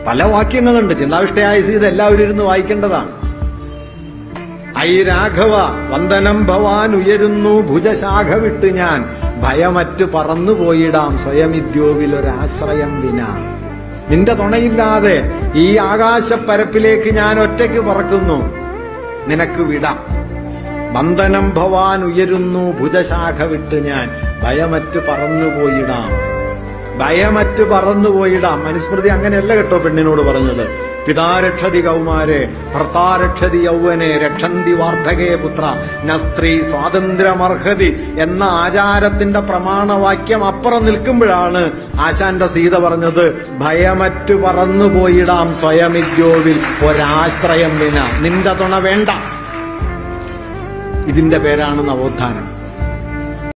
പല വാക്യങ്ങളുണ്ട് ചിന്താവിഷ്ടയായ സീത എല്ലാവരും ഇരുന്ന് വായിക്കേണ്ടതാണ് ഐ രാഘവ വന്ദനം ഭവാൻ ഉയരുന്നു ഭുജശാഖ വിട്ട് ഞാൻ ഭയമറ്റു പറന്നുപോയിടാം സ്വയമിദ്യോവിൽ ഒരാശ്രയം വിന നിന്റെ തുണയില്ലാതെ ഈ ആകാശപ്പരപ്പിലേക്ക് ഞാൻ ഒറ്റയ്ക്ക് പറക്കുന്നു നിനക്ക് വിടാം വന്ദനം ഭവാൻ ഉയരുന്നു ഭുജശാഖ വിട്ട് ഞാൻ ഭയമറ്റു പറന്നുപോയിടാം ഭയമറ്റു പറന്നുപോയിടാം മനുസ്മൃതി അങ്ങനെയല്ല കേട്ടോ പെണ്ണിനോട് പറഞ്ഞത് പിതാരക്ഷതി കൗമാരെ ഭർത്താരക്ഷതി യൗവനെ രക്ഷന്തി വാർദ്ധകേ പുത്ര ന സ്ത്രീ സ്വാതന്ത്ര്യമർഹതി എന്ന ആചാരത്തിന്റെ പ്രമാണവാക്യം അപ്പുറം നിൽക്കുമ്പോഴാണ് ആശാന്റെ സീത പറഞ്ഞത് ഭയമറ്റു പറന്നുപോയിടാം സ്വയമിദ്യോവിൽ ഒരാശ്രയം വിന നിന്റെ തുണ വേണ്ട ഇതിന്റെ പേരാണ് നവോത്ഥാനം